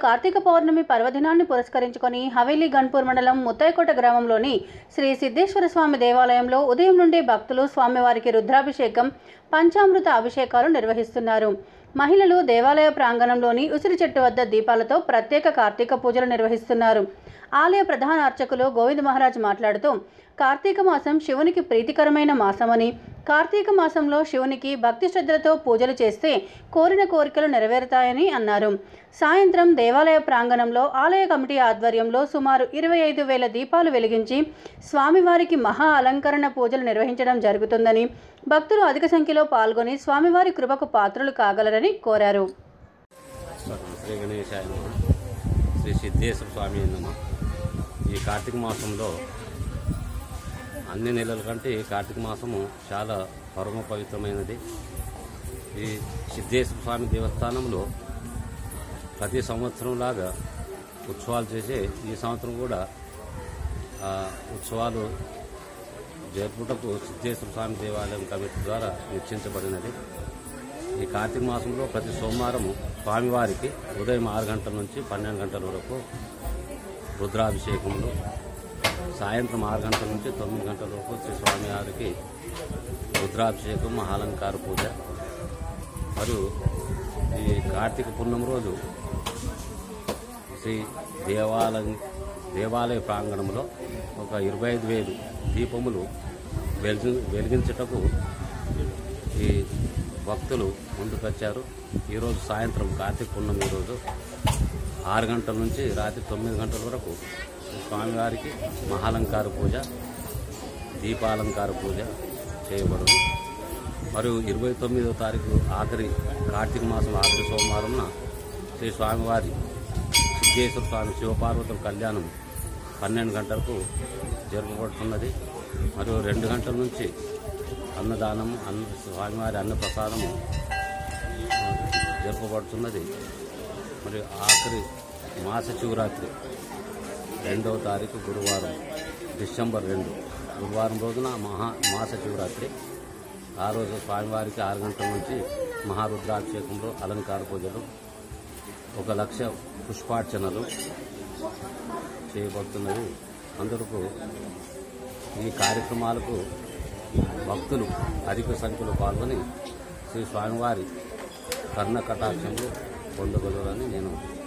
కార్తీక పౌర్ణమి పర్వదినాన్ని పురస్కరించుకొని హవేలీ గన్పూర్ మండలం ముత్తైకోట గ్రామంలోని శ్రీ సిద్ధేశ్వర స్వామి దేవాలయంలో ఉదయం నుండి భక్తులు స్వామివారికి రుద్రాభిషేకం పంచామృత అభిషేకాలు నిర్వహిస్తున్నారు మహిళలు దేవాలయ ప్రాంగణంలోని ఉసిరి చెట్టు వద్ద దీపాలతో ప్రత్యేక కార్తీక పూజలు నిర్వహిస్తున్నారు ఆలయ ప్రధాన అర్చకులు గోవింద్ మహారాజ్ మాట్లాడుతూ కార్తీక మాసం శివునికి ప్రీతికరమైన మాసమని కార్తీక మాసంలో శివునికి భక్తి శ్రద్ధలతో పూజలు చేస్తే కోరిన కోరికలు నెరవేరుతాయని అన్నారు సాయంత్రం దేవాలయ ప్రాంగణంలో ఆలయ కమిటీ ఆధ్వర్యంలో సుమారు ఇరవై ఐదు వేల దీపాలు వెలిగించి స్వామివారికి మహా అలంకరణ పూజలు నిర్వహించడం జరుగుతుందని భక్తులు అధిక సంఖ్యలో పాల్గొని స్వామివారి కృపకు పాత్రలు కాగలరని కోరారు శ్రీ గణేశాయ నమః శ్రీ సిద్ధేశ్వర స్వామి నమ ఈ కార్తీక మాసంలో అన్ని నెలల కంటే ఈ కార్తీక మాసము చాలా పరమ పవిత్రమైనది ఈ సిద్ధేశ్వర స్వామి దేవస్థానంలో ప్రతి సంవత్సరం లాగా ఉత్సవాలు చేసే ఈ సంవత్సరం కూడా ఆ, ఉత్సవాలు జరుపుటకు సిద్ధేశ్వర స్వామి దేవాలయం కమిటీ ద్వారా నిశ్చయించబడినది ఈ కార్తీక మాసంలో ప్రతి సోమవారం స్వామివారికి ఉదయం ఆరు గంటల నుంచి పన్నెండు గంటల వరకు రుద్రాభిషేకంలో సాయంత్రం ఆరు గంటల నుంచి తొమ్మిది గంటల వరకు శ్రీ స్వామివారికి రుద్రాభిషేకం మహాలంకార పూజ మరియు ఈ కార్తీక పూర్ణం రోజు శ్రీ దేవాలయం దేవాలయ ప్రాంగణంలో ఒక ఇరవై ఐదు వేలు దీపములు వెలిగి వెలిగించుటకు ఈ భక్తులు ముందుకొచ్చారు ఈరోజు సాయంత్రం కార్తీక పూర్ణం ఈరోజు ఆరు గంటల నుంచి రాత్రి తొమ్మిది గంటల వరకు స్వామివారికి మహాలంకార పూజ దీపాలంకార పూజ చేయబడును మరియు ఇరవై తొమ్మిదో తారీఖు ఆఖరి కార్తీక మాసం ఆఖరి సోమవారంన శ్రీ స్వామివారి సిద్ధేశ్వర స్వామి శివపార్వతుల కళ్యాణం పన్నెండు గంటలకు జరపబడుతున్నది మరియు రెండు గంటల నుంచి అన్నదానం అన్న స్వామివారి అన్న ప్రసాదము జరపబడుతున్నది మరియు ఆఖరి మాస శివరాత్రి రెండవ తారీఖు గురువారం డిసెంబర్ రెండు గురువారం రోజున మహా మాస శివరాత్రి ఆ రోజు స్వామివారికి ఆరు గంటల నుంచి మహారుద్రాభిషేకంలో అలంకార పూజలు ఒక లక్ష పుష్పార్చనలు చేయబడుతున్నది అందుకు ఈ కార్యక్రమాలకు భక్తులు అధిక సంఖ్యలో పాల్గొని శ్రీ స్వామివారి కర్ణ కటాక్షములు పొందగలరని నేను